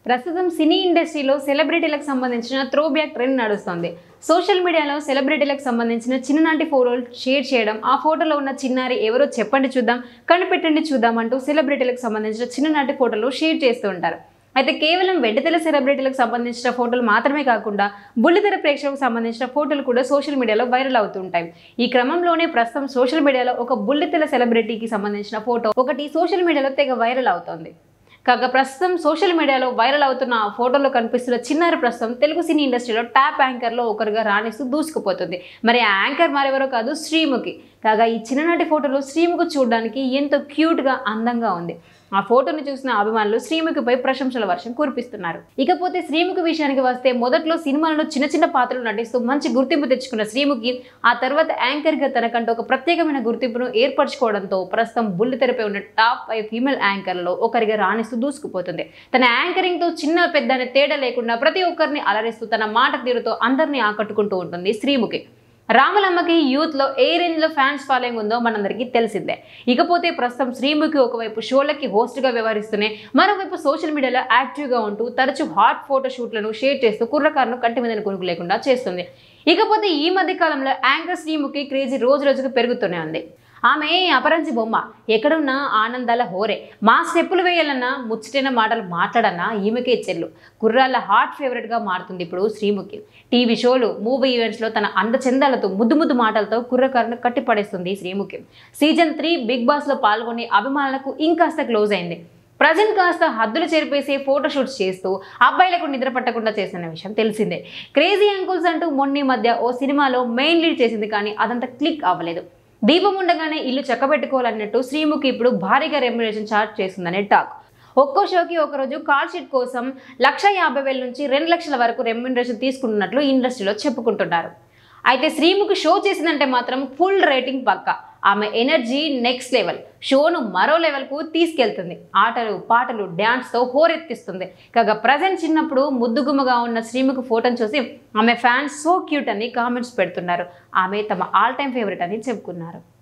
ప్రస్తుతం సినీ ఇండస్ట్రీలో సెలబ్రిటీలకు సంబంధించిన త్రో బ్యాక్ ట్రెండ్ నడుస్తుంది సోషల్ మీడియాలో సెలబ్రిటీలకు సంబంధించిన చిన్ననాటి ఫోటోలు షేర్ చేయడం ఆ ఫోటోలో ఉన్న చిన్నారి ఎవరో చెప్పండి చూద్దాం కనిపెట్టండి చూద్దాం అంటూ సెలబ్రిటీలకు సంబంధించిన చిన్ననాటి ఫోటోలు షేర్ చేస్తూ ఉంటారు అయితే కేవలం వెండితెర సెలబ్రిటీలకు సంబంధించిన ఫోటోలు మాత్రమే కాకుండా బుల్లితెర ప్రేక్షకులకు సంబంధించిన ఫోటోలు కూడా సోషల్ మీడియాలో వైరల్ అవుతూ ఉంటాయి ఈ క్రమంలోనే ప్రస్తుతం సోషల్ మీడియాలో ఒక బుల్లితెర సెలబ్రిటీకి సంబంధించిన ఫోటో ఒకటి సోషల్ మీడియాలో తెగ వైరల్ అవుతోంది కాగా ప్రస్తుతం సోషల్ మీడియాలో వైరల్ అవుతున్న ఆ ఫోటోలో కనిపిస్తున్న చిన్నారి ప్రస్తుతం తెలుగు సినీ ఇండస్ట్రీలో టాప్ యాంకర్లో ఒకరుగా రాణిస్తూ దూసుకుపోతుంది మరి ఆ యాంకర్ మరెవరో కాదు శ్రీముఖి కాగా ఈ చిన్ననాటి ఫోటోలో శ్రీముఖి చూడడానికి ఎంతో క్యూట్గా అందంగా ఉంది ఆ ఫోటోను చూసిన అభిమానులు శ్రీముఖిపై ప్రశంసల వర్షం కురిపిస్తున్నారు ఇకపోతే శ్రీముఖి విషయానికి వస్తే మొదట్లో సినిమాలలో చిన్న చిన్న పాత్రలు నటిస్తూ మంచి గుర్తింపు తెచ్చుకున్న శ్రీముఖి ఆ తర్వాత యాంకర్గా తనకంటూ ఒక ప్రత్యేకమైన గుర్తింపును ఏర్పరచుకోవడంతో ప్రస్తుతం బుల్లితెరపై ఉన్న టాప్ ఫైవ్ ఫీమేల్ యాంకర్లలో ఒకరిగా రాణిస్తూ దూసుకుపోతుంది తన యాంకరింగ్తో చిన్న పెద్ద అనే తేడా లేకుండా ప్రతి ఒక్కరిని అలరిస్తూ తన మాట తీరుతో అందరినీ ఆకట్టుకుంటూ ఉంటుంది శ్రీముఖి రాములమ్మకి యూత్లో ఏ రేంజ్లో ఫ్యాన్స్ ఫాలోయింగ్ ఉందో మనందరికీ తెలిసిందే ఇకపోతే ప్రస్తుతం శ్రీముఖి ఒకవైపు షోలకి హోస్ట్గా వ్యవహరిస్తూనే మరోవైపు సోషల్ మీడియాలో యాక్టివ్గా ఉంటూ తరచూ హాట్ ఫోటో షూట్లను షేర్ చేస్తూ కుర్రకారును కంటి మీద కొనుక్కు లేకుండా చేస్తుంది ఇకపోతే ఈ మధ్య కాలంలో యాంకర్ శ్రీముఖి క్రేజీ రోజు రోజుకు పెరుగుతూనే ఉంది ఆమె అపరంజి బొమ్మ ఎక్కడున్నా ఆనందాల హోరే మా స్టెప్పులు వేయాలన్నా ముచ్చటైన మాటలు మాట్లాడన్నా ఈమెకే చెల్లు కుర్రాళ్ళ హాట్ ఫేవరెట్గా మారుతుంది ఇప్పుడు శ్రీముఖి టీవీ షోలు మూవీ ఈవెంట్స్లో తన అందచందాలతో ముద్దు ముద్దు మాటలతో కుర్రకారును కట్టిపడేస్తుంది శ్రీముఖి సీజన్ త్రీ బిగ్ బాస్లో పాల్గొని అభిమానులకు ఇంకాస్త క్లోజ్ అయింది ప్రజెంట్ కాస్త హద్దులు చెరిపేసే ఫోటోషూట్స్ చేస్తూ అబ్బాయిలకు నిద్ర పట్టకుండా చేసిన విషయం తెలిసిందే క్రేజీ అంకుల్స్ అంటూ మొన్న మధ్య ఓ సినిమాలో మెయిన్ లీడ్ చేసింది కానీ అదంతా క్లిక్ అవ్వలేదు దీపం ఉండగానే ఇల్లు చక్కబెట్టుకోవాలన్నట్టు శ్రీముఖి ఇప్పుడు భారీగా రెమ్యునేషన్ చార్జ్ చేస్తుందనే టాక్ ఒక్కో షోకి ఒకరోజు కాల్ షీట్ కోసం లక్ష యాభై వేల నుంచి రెండు లక్షల వరకు రెమ్యునరేషన్ తీసుకుంటున్నట్లు ఇండస్ట్రీలో చెప్పుకుంటున్నారు అయితే శ్రీముఖి షో చేసిందంటే మాత్రం ఫుల్ రేటింగ్ పక్క ఆమె ఎనర్జీ నెక్స్ట్ లెవెల్ షోను మరో లెవెల్కు తీసుకెళ్తుంది ఆటలు పాటలు డ్యాన్స్తో హోరెత్తిస్తుంది కాగా ప్రజెంట్ చిన్నప్పుడు ముద్దుగుమ్మగా ఉన్న శ్రీముఖి ఫోటోను చూసి ఆమె ఫ్యాన్స్ సో క్యూట్ అని కామెంట్స్ పెడుతున్నారు ఆమె తమ ఆల్ టైమ్ ఫేవరెట్ అని చెప్పుకున్నారు